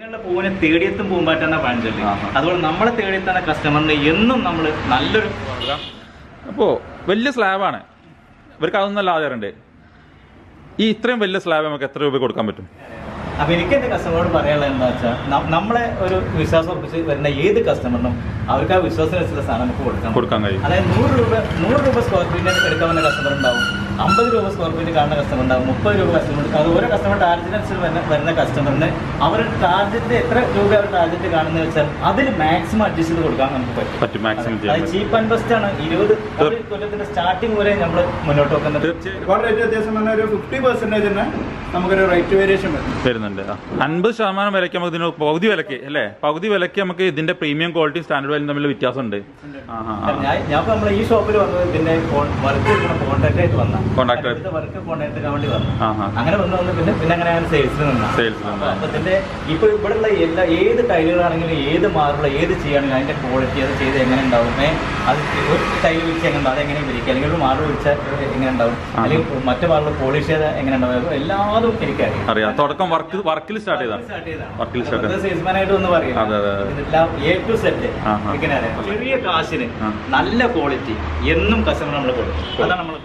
അങ്ങനെയുള്ള പൂവിനെ തേടിയെത്തും പൂമ്പാറ്റാന്ന പഴഞ്ചൊല്ലി ആഹാ. അതുപോലെ നമ്മളെ തേടിയെത്തുന്ന കസ്റ്റമറിന് എന്നും നമ്മൾ നല്ലൊരു അപ്പോൾ വലിയ സ്ലാബാണ് ഇവർക്ക് അതൊന്നും ആധാറുണ്ട് ഈ ഇത്രയും വലിയ സ്ലാബ് നമുക്ക് എത്ര രൂപ കൊടുക്കാൻ പറ്റും അപ്പൊ എനിക്ക് എന്റെ കസ്റ്റമറോട് പറയാനുള്ളത് എന്താ വെച്ചാൽ നമ്മളെ ഒരു വിശ്വാസം ഉറപ്പിച്ച് വരുന്ന ഏത് കസ്റ്റമറിനും അവർക്ക് ആ വിശ്വാസത്തിനനുസരിച്ചുള്ള സാധനം നമുക്ക് കൊടുക്കാം കൊടുക്കാൻ കഴിയും അതായത് നൂറ് രൂപ നൂറ് രൂപ സ്ക്വയർ ഫീറ്റിന് എടുക്കാൻ വന്ന കസ്റ്റമർ ഉണ്ടാവും അമ്പത് രൂപ സ്ക്വയർ ഫീറ്റ് കാണുന്ന കസ്റ്റമർ ഉണ്ടാവും മുപ്പത് രൂപ കസ്റ്റമർ അത് ഓരോ കസ്റ്റമർ ടാർജറ്റിനനുസരിച്ച് വരുന്ന വരുന്ന കസ്റ്റമറിന് അവരുടെ ടാർജറ്റ് എത്ര രൂപ അവർ ടാർജറ്റ് കാണുന്നത് വെച്ചാൽ അതിൽ മാക്സിമം അഡ്ജസ്റ്റ് ചെയ്ത് കൊടുക്കാൻ നമുക്ക് പറ്റും പറ്റും മാക്സിമം ചെയ്യാൻ അത് പറ്റും ചീപ്പ് ആൻഡ് ബെസ്റ്റ് ആണ് ഇരുപത് ഒരു കൊല്ലത്തിന്റെ സ്റ്റാർട്ടിങ് വരെ നമ്മൾ മുന്നോട്ട് വെക്കുന്നത് തീർച്ചയായും ഒരുപാട് റേറ്റ് വ്യത്യാസം പറഞ്ഞാൽ ഒരു ഫിഫ്റ്റി പെർസെന്റേജ് തന്നെ നമുക്കൊരു റേറ്റ് വേരിയേഷൻ വരും വരുന്നുണ്ട് അൻപത് ശതമാനം വിലയ്ക്ക് നമുക്ക് ഇതിന് പകുതി വിലക്ക് അല്ലേ പകുതി വിലയ്ക്ക് നമുക്ക് ഇതിന്റെ പ്രീമിയം ക്വാളിറ്റി സ്റ്റാൻഡേർഡ് വാല്യൂ തമ്മിൽ വ്യത്യാസമുണ്ട് ആ ആ ആ. ഞാൻ ഞാൻ ഇപ്പൊ നമ്മളെ ഈ ഷോപ്പിൽ വന്നത് ഇതിന്റെ വർക്ക് കോൺടാക്ട് ആയിട്ട് വന്ന Contact ആയിട്ട്. വർക്ക് കോൺടാക്ട് ചെയ്യാൻ വേണ്ടി വന്നു ആ ആ അങ്ങനെ വന്ന് വന്ന് പിന്നെ പിന്നെ അങ്ങനെ അങ്ങനെ സെയിൽസിൽ നിന്നാ Sales ൽ നിന്നാ. അപ്പൊ ഇതിന്റെ ഇപ്പൊ ഇവിടെയുള്ള എല്ലാ ഏത് ടൈലുകളാണെങ്കിലും ഏത് മാർബിൾ ഏത് ചെയ്യുകയാണെങ്കിലും അതിന്റെ ക്വാളിറ്റി അത് ചെയ്ത് എങ്ങനെ ഉണ്ടാവും ഏ, അത് ഒരു ടൈൽ വിരിച്ച് എങ്ങനെ ഉണ്ടാവും അതെങ്ങനെ വിരിക്കുക അല്ലെങ്കിൽ ഒരു മാർബിൾ വിരിച്ചാൽ എങ്ങനെ ഉണ്ടാവും ആ. അല്ലെങ്കിൽ മറ്റു മാർബിൾ പോളിഷ് ചെയ്താൽ എങ്ങനെ ഉണ്ടാവും എല്ലാതും എനിക്കറിയാം അറിയാം തുടക്കം വർക്ക് വർക്കിൽ സ്റ്റാർട്ട് ചെയ്താണ് വർക്കിൽ സ്റ്റാർട്ട് ചെയ്തത് സെയിൽസ്മാനായിട്ട് ഒന്ന് പറയും അതെ, അതെ, അതെ. ഇതെല്ലാം എ ടു സെറ്റ് ആ, ആ. ഇങ്ങനെ അറിയാം ചെറിയ കാശിന് ആ. നല്ല ക്വാളിറ്റി എന്നും കസ്റ്റമർ നമ്മൾ കൊടുക്കും അതാണ് നമ്മൾ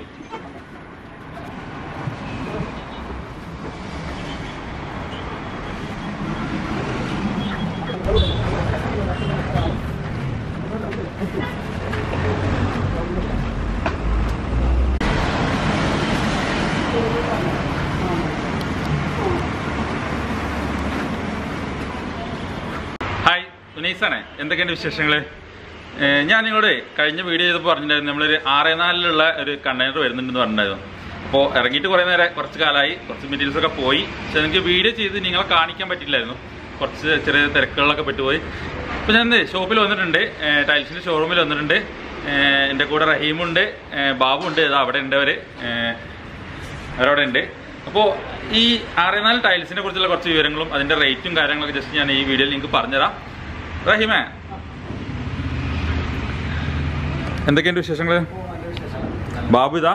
ഹായ് ഉനൈസാണ് എന്തൊക്കെയുണ്ട് വിശേഷങ്ങൾ ഞാൻ നിങ്ങളോട് കഴിഞ്ഞ വീഡിയോ ചെയ്തപ്പോൾ പറഞ്ഞിട്ടുണ്ടായിരുന്നു നമ്മളൊരു ആറേ നാലിലുള്ള ഒരു കണ്ടെയ്നർ വരുന്നുണ്ടെന്ന് പറഞ്ഞിട്ടുണ്ടായിരുന്നു അപ്പോൾ ഇറങ്ങിയിട്ട് കുറേ നേരം കുറച്ച് കാലമായി കുറച്ച് മെറ്റീരിയൽസ് ഒക്കെ പോയി പക്ഷെ എനിക്ക് വീഡിയോ ചെയ്ത് നിങ്ങളെ കാണിക്കാൻ പറ്റില്ലായിരുന്നു കുറച്ച് ചെറിയ തിരക്കുകളിലൊക്കെ പെട്ടുപോയി അപ്പോൾ ഞാൻ ഷോപ്പിൽ വന്നിട്ടുണ്ട് ടൈൽസിൻ്റെ ഷോറൂമിൽ വന്നിട്ടുണ്ട് ഏഹ് എൻ്റെ കൂടെ റഹീമുണ്ട് ഏഹ് ബാബുണ്ട് ഇതാ അവിടെ ഉണ്ട് അവർ അവരവിടെ ഉണ്ട് അപ്പോൾ ഈ ആറേനാല് ടൈൽസിനെ കുറിച്ചുള്ള കുറച്ച് വിവരങ്ങളും അതിന്റെ റേറ്റും കാര്യങ്ങളൊക്കെ ജസ്റ്റ് ഞാൻ ഈ വീഡിയോയിൽ നിങ്ങൾക്ക് പറഞ്ഞുതരാം റഹീമേ എന്തൊക്കെയുണ്ട് വിശേഷങ്ങൾ ബാബു ഇതാ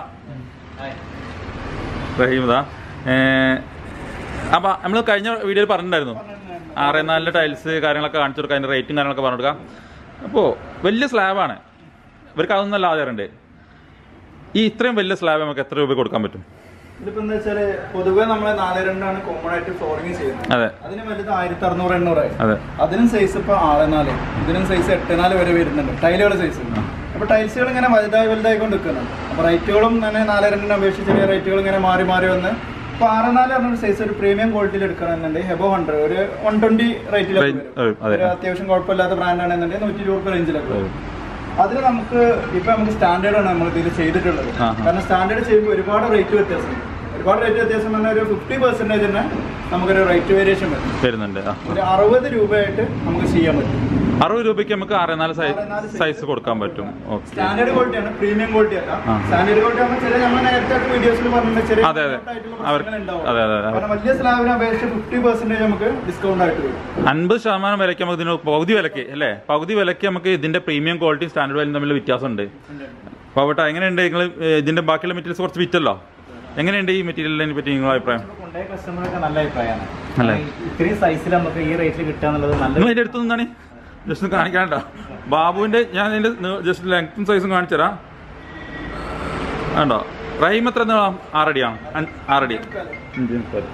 റഹീം ഇതാ അപ്പം നമ്മൾ കഴിഞ്ഞ വീഡിയോയിൽ പറഞ്ഞിട്ടുണ്ടായിരുന്നു ആറേനാലിൻ്റെ ടൈൽസ് കാര്യങ്ങളൊക്കെ കാണിച്ചു കൊടുക്കുക അതിൻ്റെ റേറ്റും കാര്യങ്ങളൊക്കെ പറഞ്ഞു കൊടുക്കാം അപ്പോൾ വലിയ സ്ലാബാണ് ഇവർക്ക് അതൊന്നും ആധാറുണ്ട് ഈ ഇത്രയും വലിയ സ്ലാബ് നമുക്ക് എത്ര രൂപ കൊടുക്കാൻ പറ്റും ഇതിപ്പോ എന്താ വെച്ചാല് പൊതുവെ നമ്മളെ നാല് രണ്ടാണ് കോമൺ ആയിട്ട് ഫ്ലോറിംഗ് ചെയ്യുന്നത് അതെ അതിന് വലുത് ആയിരത്തി അറുന്നൂറ് എണ്ണൂറായി അതെ അതിനും സൈസ് ഇപ്പൊ ആറ് നാല് ഇതിനും സൈസ് എട്ട് നാല് വരെ വരുന്നുണ്ട് ടൈലുകൾ സൈസ് അപ്പൊ ടൈൽസുകൾ ഇങ്ങനെ വലുതായി വലുതായി കൊണ്ട് നിൽക്കുന്നുണ്ട് അപ്പൊ റേറ്റുകളും തന്നെ നാല് രണ്ടിനെ അപേക്ഷിച്ച് ചെറിയ റേറ്റുകൾ ഇങ്ങനെ മാറി മാറി വന്ന് ഇപ്പൊ ആറ് നാല് പറഞ്ഞൊരു സൈസ് ഒരു പ്രീമിയം ക്വാളിറ്റിയിൽ എടുക്കണമെന്നുണ്ടെങ്കിൽ ഹെബോ ഹൺഡ്രഡ് ഒരു വൺ ട്വന്റി റേറ്റിലൊക്കെ Range, വരും വരും, അതെ. ഒരു അത്യാവശ്യം കുഴപ്പമില്ലാത്ത ബ്രാൻഡ് ആണെന്നുണ്ടെങ്കിൽ നൂറ്റി ഇരുപത് റേഞ്ചിലൊക്കെ വരും വരും. അതിന് നമുക്ക് ഇപ്പൊ നമുക്ക് സ്റ്റാൻഡേർഡ് ആണ് നമ്മൾ ഇതിൽ ചെയ്തിട്ടുള്ളത് ആഹാ. കാരണം സ്റ്റാൻഡേർഡ് ചെയ്യുമ്പോൾ ഒരുപാട് റേറ്റ് വ്യത്യാസമുണ്ട് ഒരുപാട് റേറ്റ് വ്യത്യാസം പറഞ്ഞാൽ ഒരു ഫിഫ്റ്റി പെർസെന്റേജ് തന്നെ നമുക്കൊരു റേറ്റ് വേരിയേഷൻ വരും വരുന്നുണ്ട് ആ. ഒരു അറുപത് രൂപയായിട്ട് നമുക്ക് ചെയ്യാൻ പറ്റും അറുപത് രൂപയ്ക്ക് നമുക്ക് ആറേനാല് സൈസ് ആറേനാല് size. സൈസ് കൊടുക്കാൻ പറ്റും ഓക്കെ സ്റ്റാൻഡേർഡ് ക്വാളിറ്റി ആണ് പ്രീമിയം ക്വാളിറ്റി അല്ല ആ. സ്റ്റാൻഡേർഡ് ക്വാളിറ്റി ആകുമ്പോൾ ചെറിയ നമ്മൾ നേരത്തെ വീഡിയോസിൽ പറഞ്ഞിട്ടുണ്ട് ചെറിയ അതെ, അതെ. ആയിട്ടുള്ള അവർ- പ്രശ്നങ്ങൾ ഉണ്ടാവും. അതെ, അതെ, അതെ. കാരണം വലിയ സ്ലാബിനെ അപേക്ഷിച്ച് ഫിഫ്റ്റി പെർസെന്റേജ് നമുക്ക് ഡിസ്കൗണ്ട് ആയിട്ട് വരും അൻപത് ശതമാനം വിലയ്ക്ക് നമുക്ക് ഇതിന് പകുതി വിലക്ക് അല്ലേ പകുതി വിലയ്ക്ക് നമുക്ക് ഇതിന്റെ പ്രീമിയം ക്വാളിറ്റി സ്റ്റാൻഡേർഡ് വാല്യൂ തമ്മിൽ വ്യത്യാസമുണ്ട് അപ്പോൾ അവിടെ എങ്ങനെയുണ്ട് നിങ്ങൾ ഇതിന്റെ ബാക്കിയുള്ള മെറ്റീരിയൽസ് കുറച്ച് വിറ്റല്ലോ എങ്ങനെയുണ്ട് ഈ മെറ്റീരിയലിനെ പറ്റി നിങ്ങളുടെ അഭിപ്രായം കൊണ്ടുപോയ കസ്റ്റമറൊക്കെ നല്ല അഭിപ്രായമാണ് അല്ലേ? ഇത്രയും സൈസിൽ നമുക്ക് ഈ റേറ്റിൽ കിട്ടുക എന്നുള്ളത് നിങ്ങൾ നല്ല അതിന്റെ അടുത്ത് നിന്നാണ് ജസ്റ്റ് കാണിക്കാണ്ട ബാബുവിന്റെ ഞാൻ ഇതിന്റെ ജസ്റ്റ് ലെങ്ത്തും സൈസും കാണിച്ചു തരാം വേണ്ടോ റഹീം എത്ര നീളം ആറടിയാണ് അൻ- ആറടി അഞ്ച് മുപ്പത്.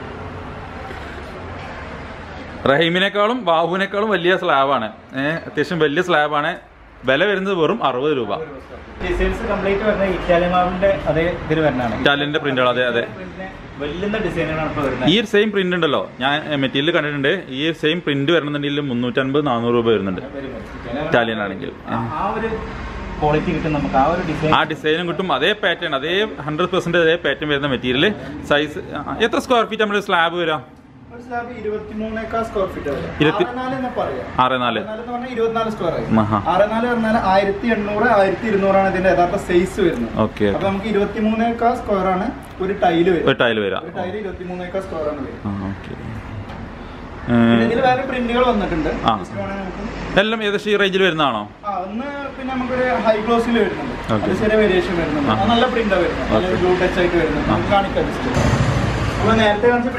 റഹീമിനേക്കാളും ബാബുവിനേക്കാളും വലിയ സ്ലാബാണ് ഏഹ് അത്യാവശ്യം വലിയ സ്ലാബാണ് വില വരുന്നത് വെറും അറുപത് രൂപ ഡിസൈൻസ് കംപ്ലീറ്റ് വരുന്ന ഇറ്റാലിയൻ മാവിന്റെ അതേ ഇതിൽ വരുന്നതാണ് ഇറ്റാലിയന്റെ പ്രിന്റുകൾ അതെ അതെ വെല്ലുന്ന ഡിസൈനുകളാണ് ഇപ്പോൾ വരുന്നത് ഈ ഒരു സെയിം പ്രിന്റ് ഉണ്ടല്ലോ ഞാൻ മെറ്റീരിയൽ കണ്ടിട്ടുണ്ട് ഈ സെയിം പ്രിന്റ് വരണമെന്നുണ്ടെങ്കിൽ മുന്നൂറ്റൻപത് നാനൂറ് രൂപ വരുന്നുണ്ട് ഇറ്റാലിയൻ ആണെങ്കിൽ ആ- ആ ഒരു ക്വാളിറ്റി കിട്ടും നമുക്ക് ആ ഒരു ഡിസൈൻ ആ ഡിസൈനും കിട്ടും അതേ പാറ്റേൺ അതേ ഹൺഡ്രഡ് പെർസെന്റ് അതേ പാറ്റേൺ വരുന്ന മെറ്റീരിയൽ സൈസ് എത്ര സ്ക്വയർ ഫീറ്റ് നമ്മുടെ സ്ലാബ് വരാം ഒരു സ്ലാബ് ഇരുപത്തിമൂന്നേക്കാൾ സ്ക്വയർ ഫീറ്റ് ഇരുപത്തി- ആറ് എന്ന് പറയാം ആറ് നാല് ആറ് എന്ന് പറഞ്ഞാൽ ഇരുപത്തിനാല് സ്ക്വയർ ആയി ആഹാ. ആറ് നാല് പറഞ്ഞാൽ ആയിരത്തി എണ്ണൂറ് ആയിരത്തി ഇരുന്നൂറാണ് ഇതിന്റെ യഥാർത്ഥ സൈസ് വരുന്നത് ഓക്കെ അപ്പൊ നമുക്ക് ഇരുപത്തിമൂന്നേക്കാൾ സ്ക്വയർ ആണ് ഒരു ടൈല് ഒരു വരും ടൈൽ വരാം ഒരു ടൈല് ഇരുപത്തിമൂന്നേക്കാൾ സ്ക്വയർ ആണ് വരും ആ ഓക്കെ പിന്നെ ഇതിൽ വേറെ പ്രിന്റുകൾ വന്നിട്ടുണ്ട് ആ. Just വേണമെങ്കിൽ നമുക്ക് എല്ലാം ഏകദേശം ഈ റേഞ്ചിൽ വരുന്നതാണോ ആ ഒന്ന് പിന്നെ നമുക്കൊരു ഹൈ ക്ലോസിൽ വരുന്നുണ്ട് Okay. അത് ചെറിയ വേരിയേഷൻ വരുന്നുണ്ട് ആ. അത് നല്ല പ്രിന്റാ വരുന്നത് നല്ല ബ്ലൂ ടച്ച് ആയിട്ട് വരുന്നത് നമുക്ക് കാണിക്കാം ജസ്റ്റ് നമ്മൾ നേരത്തെ കാണിച്ച പ്രിന്റ്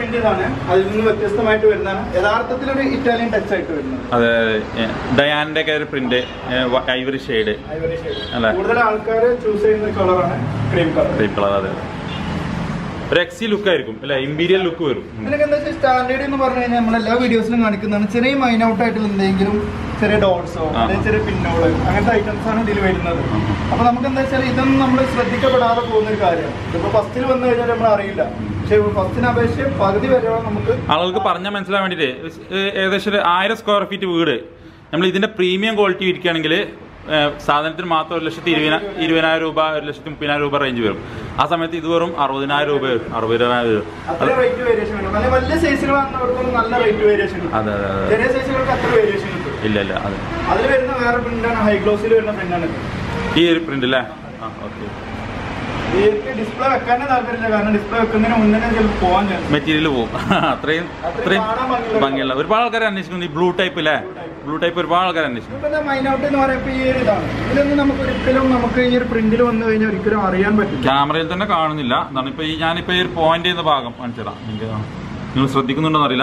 പ്രിന്റ് ഇതാണ് അതിൽ നിന്ന് വ്യത്യസ്തമായിട്ട് വരുന്നതാണ് യഥാർത്ഥത്തിൽ ഒരു ഇറ്റാലിയൻ ടച്ച് ആയിട്ട് വരുന്നത് അതെ ഡയാന്റെ ഒക്കെ ഒരു print ivory shade Ivory shade. അല്ലേ? കൂടുതൽ ആൾക്കാർ ചൂസ് ചെയ്യുന്ന കളറാണ് ക്രീം കളർ ക്രീം കളർ അതെ ഒരു എക്സി ലുക്ക് ആയിരിക്കും അല്ലെ ഇമ്പീരിയൽ ലുക്ക് വരും ഉം. ഇതിനൊക്കെ എന്താ വെച്ചാൽ സ്റ്റാൻഡേർഡ് എന്ന് പറഞ്ഞു കഴിഞ്ഞാൽ നമ്മൾ എല്ലാ വീഡിയോസിലും കാണിക്കുന്നതാണ് ചെറിയ മൈൻ ഔട്ട് ആയിട്ടുള്ള എന്തെങ്കിലും ചെറിയ ഡോട്ട്സോ ആ. അല്ലെങ്കിൽ ചെറിയ പിന്നോള് അങ്ങനത്തെ ഐറ്റംസ് ആണ് ഇതിൽ വരുന്നത് ഉം. അപ്പൊ നമുക്ക് എന്താ വെച്ചാൽ ഇതൊന്നും നമ്മൾ ശ്രദ്ധിക്കപ്പെടാതെ പോകുന്ന ഒരു കാര്യമാണ് ഇതിപ്പോ ഫസ്റ്റിൽ വന്നു കഴിഞ്ഞാൽ നമ്മൾ അറിയില്ല പക്ഷെ ഫസ്റ്റിനെ അപേക്ഷിച്ച് പകുതി വരെയോളം നമുക്ക് ആളുകൾക്ക് പറഞ്ഞാൽ മനസ്സിലാൻ വേണ്ടിയിട്ട് ഏകദേശം ഒരു ആയിരം സ്ക്വയർ ഫീറ്റ് വീട് നമ്മൾ ഇതിന്റെ പ്രീമിയം ക്വാളിറ്റി ഇരിക്കുകയാണെങ്കിൽ സാധനത്തിന് മാത്രം ഒരു ലക്ഷത്തി ഇരുപതിന ഇരുപതിനായിരം രൂപ ഒരു ലക്ഷത്തി മുപ്പതിനായിരം രൂപ റേഞ്ച് വരും ആ സമയത്ത് ഇത് വെറും അറുപതിനായിരം രൂപ വരും അറുപതിനായിരം വരും അത്ര റേറ്റ് വേരിയേഷൻ വരും നല്ല വലിയ സൈസുകളാണെന്നവർക്കൊന്നും നല്ല റേറ്റ് വേരിയേഷൻ കിട്ടും അതെ അതെ അതെ ചെറിയ സൈസുകൾക്ക് അത്ര വേരിയേഷൻ കിട്ടും ഇല്ല ഇല്ല അതെ അതിൽ വരുന്ന വേറെ പ്രിന്റാണ് ഹൈ ഗ്ലോസിൽ വരുന്ന പ്രിന്റാണ് ഇത് ഈ ഒരു പ്രിന്റ് അല്ലേ ആ ഓക്കെ ഇതിലേക്ക് ഡിസ്പ്ലേ വെക്കാനേ താല്പര്യമില്ല കാരണം ഡിസ്പ്ലേ വെക്കുന്നതിന് മുന്നേ ചിലപ്പോൾ പോകാൻ ചാൻസ് മെറ്റീരിയൽ പോകും അത്രയും അത്രയും കാണാൻ ഭംഗിയുള്ള ഭംഗിയുള്ള ഒരുപാട് ആൾക്കാർ അന്വേഷിക്കുന്നു ഈ ബ്ലൂ ടൈപ്പ് അല്ലേ ബ്ലൂ ടൈപ്പ് ഒരുപാട് ആൾക്കാർ അന്വേഷിക്കുന്നു ഇതിപ്പോ മൈൻ ഔട്ട് എന്ന് പറയുമ്പോൾ ഈ ഒരു ഇതാണ് ഇതിലൊന്നും നമുക്ക് ഒരിക്കലും നമുക്ക് ഈ ഒരു പ്രിന്റിൽ വന്നു കഴിഞ്ഞാൽ ഒരിക്കലും അറിയാൻ പറ്റില്ല ക്യാമറയിൽ തന്നെ കാണുന്നില്ല എന്താണ് ഇപ്പൊ ഈ ഞാനിപ്പോ ഈ ഒരു പോയിന്റ് ചെയ്യുന്ന ഭാഗം കാണിച്ചതാ നിങ്ങൾക്ക് നിങ്ങൾ ശ്രദ്ധിക്കുന്നുണ്ടോ അറിയില്ല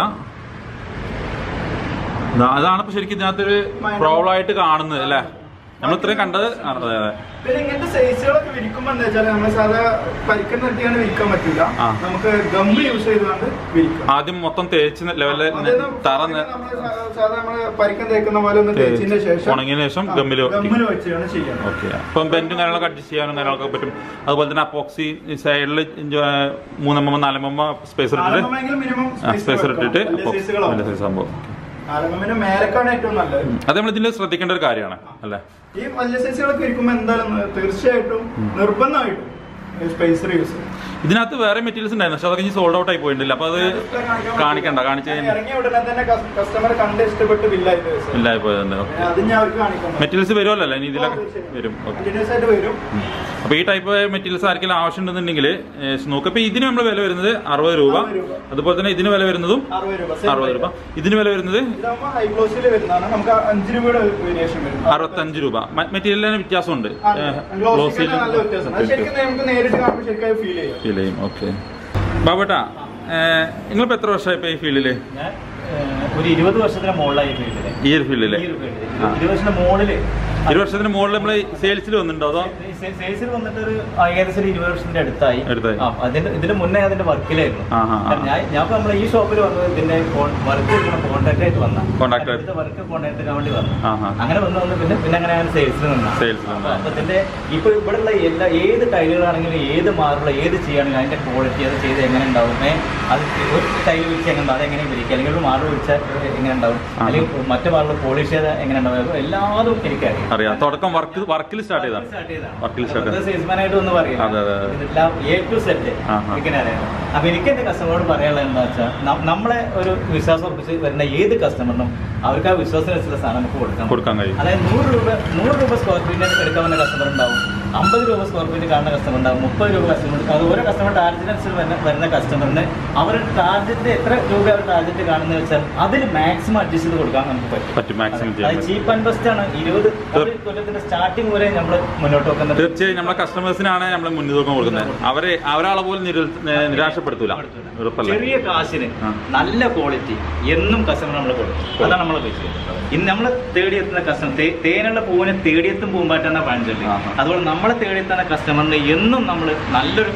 ദാ അതാണ് ഇപ്പൊ ശരിക്കും ഇതിനകത്തൊരു പ്രോബ്ലം ആയിട്ട് കാണുന്നത് അല്ലേ നമ്മൾ ഇത്രയും കണ്ടത് ആ, അതെ അതെ പിന്നെ ഇങ്ങനത്തെ സൈസുകളൊക്കെ വിരിക്കുമ്പോൾ എന്താ വെച്ചാൽ നമ്മൾ സാധാ പരിക്കൻ നിർത്തിയാണ് വിരിക്കാൻ പറ്റില്ല ആ. നമുക്ക് ഗമ്മ് യൂസ് ചെയ്തുകൊണ്ട് വിരിക്കാം ആദ്യം മൊത്തം തേച്ച് ലെവലിൽ അതായത് തറ നമ്മള് സാ- സാധാ നമ്മള് പരിക്കൻ തേക്കുന്ന പോലെ ഒന്ന് തേച്ചതിന് ശേഷം ഉണങ്ങിയതിന് ശേഷം ആ, ഗമ്മില് ഒട്ടിക്കും. ഗമ്മില് വെച്ചാണ് ചെയ്യുന്നത് ഓക്കെ അപ്പം ബെൻഡും കാര്യങ്ങളൊക്കെ അഡ്ജസ്റ്റ് ചെയ്യാനും കാര്യങ്ങളൊക്കെ പറ്റും അതുപോലെ തന്നെ അപ്പോക്സി സൈഡിൽ മൂന്നമ്മ നാലമ്മ സ്പേസ് ഇട്ടിട്ട് നാലെണ്ണമെങ്കിലും minimum space സ്പേസ് വെക്കണം. ഇട്ടിട്ട് വലിയ epoxy- സൈസുകളാവും. വലിയ സൈസ് സംഭവം നാലെണ്ണമിന് മേലക്കാണ് ഏറ്റവും നല്ലത് അത് നമ്മൾ ഇതിൽ ശ്രദ്ധിക്കേണ്ട ഒരു കാര്യമാണ് അല്ലേ ഈ വലിയ സൈസുകളൊക്കെ ഇരിക്കുമ്പോൾ എന്തായാലും തീർച്ചയായിട്ടും നിർബന്ധമായിട്ടും സ്പേസർ യൂസ് ഇതിനകത്ത് വേറെ മെറ്റീരിയൽസ് ഉണ്ടായിരുന്നു പക്ഷെ അതൊക്കെ ഇനി സോൾഡ് ഔട്ട് ആയി പോയിട്ടില്ല അപ്പൊ അത് കാണിക്കണ്ട കാണിച്ചു കഴിഞ്ഞാൽ ഇറങ്ങിയ ഉടനെ തന്നെ കസ്റ്റമർ കണ്ട് ഇഷ്ടപ്പെട്ട് ബില്ലായി ഇല്ലായി പോയതുണ്ട് അത് ഞാൻ അവർക്ക് കാണിക്കാം മെറ്റീരിയൽസ് വരുമല്ലോ ഇനി ഇതിലൊക്കെ വരും ഓക്കെ കണ്ടിന്യൂസ് ആയിട്ട് വരും അപ്പൊ ഈ ടൈപ്പ് മെറ്റീരിയൽസ് ആർക്കെങ്കിലും ആവശ്യമുണ്ടെന്നുണ്ടെങ്കിൽ നോക്കുക ഇപ്പൊ ഇതിന് നമ്മൾ വില വരുന്നത് അറുപത് രൂപ അറുപത് രൂപ. അതുപോലെ തന്നെ ഇതിന് വില വരുന്നതും അറുപത് രൂപ same അറുപത് rate. രൂപ ഇതിന് വില വരുന്നത് ഇതാകുമ്പോൾ ഹൈ ഗ്ലോസിൽ വരുന്നതാണ് നമുക്ക് അഞ്ച് രൂപയുടെ വേരിയേഷൻ വരും അറുപത്തഞ്ച് രൂപ മെറ്റീരിയലിന് വ്യത്യാസമുണ്ട് ഗ്ലോസിൽ ഗ്ലോസിലും നല്ല വ്യത്യാസം അത് ശരിക്കും നമുക്ക് നേരിട്ട് കാണുമ്പോൾ ശരിക്കും ഫീൽ ചെയ്യും ഫീൽ ചെയ്യും ഓക്കെ ബാബേട്ടാ നിങ്ങളിപ്പോ എത്ര വർഷമായി ഇപ്പൊ ഈ ഫീൽഡില് ഞാൻ ഏഹ്, ഒരു ഇരുപത് വർഷത്തിന് മുകളിലായി ഈ ഫീൽഡില് ഈ ഒരു ഫീൽഡില് ഈ ഒരു ഫീൽഡില്. ആ. ഇരുപത് വർഷത്തിന് മുകളില് ഒരു വർഷത്തിന് മുകളിൽ നമ്മൾ സെയിൽസിൽ വന്നിട്ടുണ്ടോ അതോ സെയിൽസിൽ വന്നിട്ട് ഒരു ഏകദേശം ഒരു ഇരുപത് വർഷത്തിന്റെ അടുത്തായി അടുത്തായി. ആ, അതിന്റെ ഇതിന് മുന്നേ അതിന്റെ വർക്കിലായിരുന്നു ആ, ആ, ആ. ഞാൻ ഞാൻ ഇപ്പൊ നമ്മളെ ഈ ഷോപ്പിൽ വന്നത് ഇതിന്റെ വർക്ക് കോൺടാക്ട് ആയിട്ട് വന്ന Contact ആയിട്ട്. വർക്ക് കോൺടാക്ട് ചെയ്യാൻ വേണ്ടി വന്നു ആ, ആ. അങ്ങനെ വന്ന് വന്ന് പിന്നെ പിന്നെ അങ്ങനെ ഞാൻ സെയിൽസിൽ നിന്ന Sales ൽ നിന്നാ. അപ്പൊ ഇതിന്റെ ഇപ്പൊ ഇവിടെയുള്ള എല്ലാ ഏത് ടൈലുകളാണെങ്കിലും ഏത് മാറുള്ള ഏത് ചെയ്യുകയാണെങ്കിലും അതിന്റെ ക്വാളിറ്റി അത് ചെയ്ത് എങ്ങനെ ഉണ്ടാവും ഏ, അത് ഒരു ടൈൽ വിരിച്ച് എങ്ങനെ ഉണ്ടാവും അത് എങ്ങനെ വിരിക്കുക അല്ലെങ്കിൽ ഒരു മാറ് വിരിച്ചാൽ എങ്ങനെ ഉണ്ടാവും ആ. അല്ലെങ്കിൽ മറ്റു മാറുള്ള പോളിഷ് ചെയ്താൽ എങ്ങനെ ഉണ്ടാവും എല്ലാതും എനിക്കറിയാം അറിയാം തുടക്കം വർക്ക് വർക്കിൽ സ്റ്റാർട്ട് ചെയ്താണ് വർക്കിൽ സ്റ്റാർട്ട് ചെയ്ത സെയിൽസ്മാനായിട്ട് ഒന്ന് പറയും അതെ, അതെ, അതെ. ഇതെല്ലാം എ ടു സെറ്റ് ആ, ആ. എനിക്കെന്നെ അറിയാം അപ്പൊ എനിക്ക് എന്റെ കസ്റ്റമറോട് പറയാനുള്ളത് എന്താ വെച്ചാൽ ന- നമ്മളെ ഒരു വിശ്വാസം ഉറപ്പിച്ച് വരുന്ന ഏത് കസ്റ്റമറിനും അവർക്ക് ആ വിശ്വാസത്തിനനുസരിച്ചുള്ള സാധനം നമുക്ക് കൊടുക്കാം കൊടുക്കാൻ കഴിയും അതായത് നൂറ് രൂപ നൂറ് രൂപ സ്ക്വയർ ഫീറ്റിന് എടുക്കാൻ വന്ന കസ്റ്റമർ ഉണ്ടാവും അമ്പത് രൂപ സ്ക്വയർ ഫീറ്റ് കാണുന്ന കസ്റ്റമർ ഉണ്ടാവും മുപ്പത് രൂപ കസ്റ്റമർ അത് ഓരോ കസ്റ്റമർ ടാർജറ്റിനനുസരിച്ച് വരുന്ന വരുന്ന കസ്റ്റമറിന് അവരുടെ ടാർജറ്റ് എത്ര രൂപ അവർ ടാർജറ്റ് കാണുന്നത് വെച്ചാൽ അതിൽ മാക്സിമം അഡ്ജസ്റ്റ് ചെയ്ത് കൊടുക്കാൻ നമുക്ക് പറ്റും പറ്റും മാക്സിമം ചെയ്യാൻ അത് പറ്റും ചീപ്പ് ആൻഡ് ബെസ്റ്റ് ആണ് ഇരുപത് ഒരു കൊല്ലത്തിന്റെ സ്റ്റാർട്ടിങ് വരെ നമ്മൾ മുന്നോട്ട് വെക്കുന്നത് തീർച്ചയായും നമ്മളെ കസ്റ്റമേഴ്സിനാണ് നമ്മൾ മുൻതൂക്കം കൊടുക്കുന്നത് അവരെ അവരാളെ പോലും നിര- ഏഹ് നിരാശപ്പെടുത്തൂല ഉറപ്പല്ലേ ചെറിയ കാശിന് ആ. നല്ല ക്വാളിറ്റി എന്നും കസ്റ്റമർ നമ്മൾ കൊടുക്കും അതാണ് നമ്മളെ പൈസ ഇന്ന് നമ്മളെ തേടിയെത്തുന്ന കസ്റ്റമർ തേനുള്ള പൂവിനെ തേടിയെത്തും പൂമ്പാറ്റാന്ന പഴഞ്ചൊല്ലി ആഹാ. അതുപോലെ നമ്മളെ തേടിയെത്തുന്ന കസ്റ്റമറിന് എന്നും നമ്മൾ നല്ലൊരു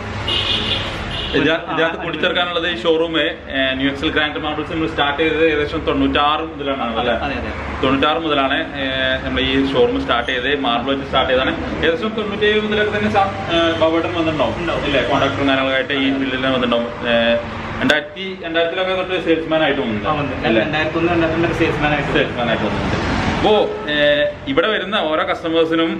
ഇതിനകത്ത് ഇതിനകത്ത് കൂട്ടിച്ചേർക്കാനുള്ളത് ഈ showroom New Excel Grand Marbles നമ്മൾ സ്റ്റാർട്ട് ചെയ്തത് ഏകദേശം തൊണ്ണൂറ്റാറ് മുതലാണ് അല്ലേ അതെ അതെ തൊണ്ണൂറ്റാറ് മുതലാണ് നമ്മൾ ഈ ഷോറൂം സ്റ്റാർട്ട് ചെയ്തത് മാർബിൾ വെച്ച് സ്റ്റാർട്ട് ചെയ്തതാണ് ഏകദേശം തൊണ്ണൂറ്റേഴ് മുതലൊക്കെ തന്നെ ബാബേട്ടൻ വന്നിട്ടുണ്ടാവും ഉണ്ടാവും. ഇല്ലേ കോൺട്രാക്ടറും കാര്യങ്ങളായിട്ട് ഈ ഫീൽഡിൽ വന്നിട്ടുണ്ടാവും ഏഹ് രണ്ടായിരത്തി രണ്ടായിരത്തിലൊക്കെ തൊട്ട് സെയിൽസ്മാൻ ആയിട്ട് ആ, വന്നു. വന്നിട്ടുണ്ട് അല്ലേ രണ്ടായിരത്തി ഒന്ന് രണ്ടായിരത്തി സെയിൽസ്മാൻ ആയിട്ട് സെയിൽസ്മാനായിട്ട് വന്നിട്ടുണ്ട് അപ്പോ ഏഹ്, ഇവിടെ വരുന്ന ഓരോ കസ്റ്റമേഴ്സിനും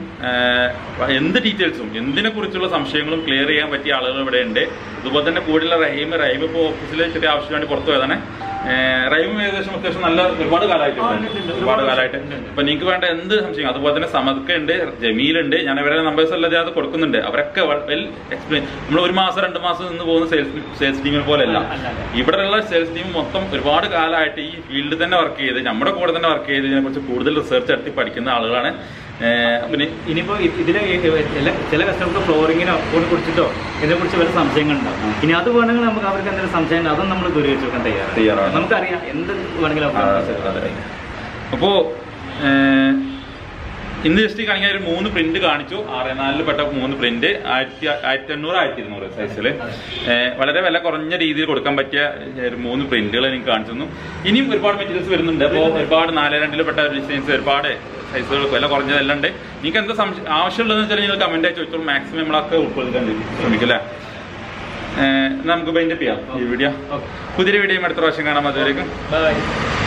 ഏഹ്, എന്ത് ഡീറ്റെയിൽസും എന്തിനെ കുറിച്ചുള്ള സംശയങ്ങളും ക്ലിയർ ചെയ്യാൻ പറ്റിയ ആളുകൾ ഇവിടെ ഉണ്ട് അതുപോലെ തന്നെ കൂടുതലുള്ള റഹീം റഹീം ഇപ്പോൾ ഓഫീസിൽ ചെറിയ ആവശ്യത്തിന് വേണ്ടി പുറത്തു പോയതാണ് ഏഹ്, റഹീം ഏകദേശം അത്യാവശ്യം നല്ല ഒരുപാട് ആ, കാലമായിട്ട് ഉണ്ട്, ഉണ്ട്. ഒരുപാട് കാലമായിട്ട് ഉണ്ട്, ഉണ്ട്. അപ്പൊ നിങ്ങൾക്ക് വേണ്ട എന്ത് സംശയം അതുപോലെ തന്നെ സമദ്ക്ക ഉണ്ട് ജമീലുണ്ട് ഞാൻ അവരുടെ നമ്പേഴ്സ് അല്ലാതെ അത് കൊടുക്കുന്നുണ്ട് അവരൊക്കെ വെൽ എക്സ്പ്ലെയിൻ നമ്മൾ ഒരു മാസം രണ്ട് മാസം നിന്ന് പോകുന്ന സെയിൽസ് സെയിൽസ് ടീമിനെ പോലെയല്ല അല്ല, അല്ല. ഇവിടെയുള്ള സെയിൽസ് ടീം മൊത്തം ഒരുപാട് കാലമായിട്ട് ഈ ഫീൽഡിൽ തന്നെ വർക്ക് ചെയ്ത് നമ്മുടെ കൂടെ തന്നെ വർക്ക് ചെയ്ത് ഇതിനെ കുറിച്ച് കൂടുതൽ റിസർച്ച് നടത്തി പഠിക്കുന്ന ആളുകളാണ് ഏഹ് പിന്നെ ഇനിയിപ്പോ ഇ- ഇതിലെ ഈ ചില ചില കസ്റ്റമർക്ക് ഫ്ലോറിങ്ങിനോ ഫോൺ കുറിച്ചിട്ടോ ഇതിനെ കുറിച്ച് വല്ല സംശയങ്ങളുണ്ടാവും ഇനി അത് വേണമെങ്കിൽ നമുക്ക് അവർക്ക് എന്തെങ്കിലും സംശയം ഉണ്ട് അതും നമ്മൾ ദൂരീകരിച്ച് വെക്കാൻ തയ്യാറാണ് തയ്യാറാണ്. നമുക്കറിയാം എന്ത് വേണമെങ്കിലും ആ, അവർക്ക് അതെ, സംശയം അതെ. അപ്പോ ഏഹ്, ഇന്ന് ജസ്റ്റ് കാണിക്കാൻ ഒരു മൂന്ന് പ്രിന്റ് കാണിച്ചു ആറ് നാലിൽ പെട്ട മൂന്ന് പ്രിന്റ് ആയിരത്തി ആയിരത്തി എണ്ണൂറ് ആയിരത്തി ഇരുന്നൂറ് സൈസില് വളരെ വില കുറഞ്ഞ രീതിയിൽ കൊടുക്കാൻ പറ്റിയ ഒരു മൂന്ന് പ്രിന്റുകൾ എനിക്ക് കാണിച്ചു തന്നു ഇനിയും ഒരുപാട് മെറ്റീരിയൽസ് വരുന്നുണ്ട് അപ്പോൾ ഒരുപാട് നാല് രണ്ടിൽ പെട്ട ഡിസൈൻസ് ഒരുപാട് സൈസുകൾ വില കുറഞ്ഞതെല്ലാം ഉണ്ട് നിങ്ങൾക്ക് എന്താ സംശയം ആവശ്യമുള്ളതെന്ന് വെച്ചാൽ നിങ്ങൾ കമന്റ് ആയി ചോദിച്ചോളൂ മാക്സിമം നമ്മളൊക്കെ ഉൾക്കൊള്ളിക്കാൻ ശ്രമിക്കും അല്ലേ ഏഹ്, നമുക്ക് ബൈൻഡപ്പ് ചെയ്യാം ഈ വീഡിയോ ഓക്കെ പുതിയൊരു വീഡിയോ അടുത്ത പ്രാവശ്യം കാണാം അതുവരേക്കും ബൈ